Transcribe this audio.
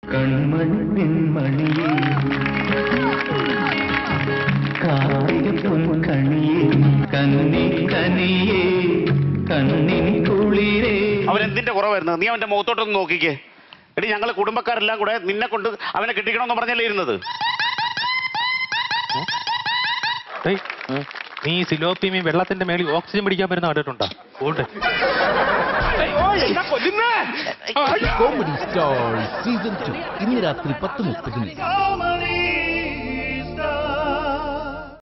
കൺമണി പെൺമണിയേ കാർത്തിക പൊൻകണിയേ കന്നി കനിയേ കണ്ണിൻ കുളിരേ അവനെന്തിന്റെ കുറവായിരുന്നു നീ അവന്റെ മുഖത്തോട്ടൊന്ന് നോക്കിക്കേ എടി ഞങ്ങൾ കുടുംബക്കാരെല്ലാം കൂടെ നിന്നെ കൊണ്ട് അവനെ കെട്ടിക്കണമെന്ന് പറഞ്ഞല്ലേ ഇരുന്നത് ഏയ്, നീ സിലോപ്പിയും വെള്ളത്തിന്റെ മേളിൽ ഓക്സിജൻ പിടിക്കാൻ പറ്റുന്ന കണ്ടിട്ടുണ്ടോ ഓട്ടെ കോമഡി സ്റ്റാർ സീസൺ ടു ഇന്ന് രാത്രി പത്ത് മുപ്പതിന്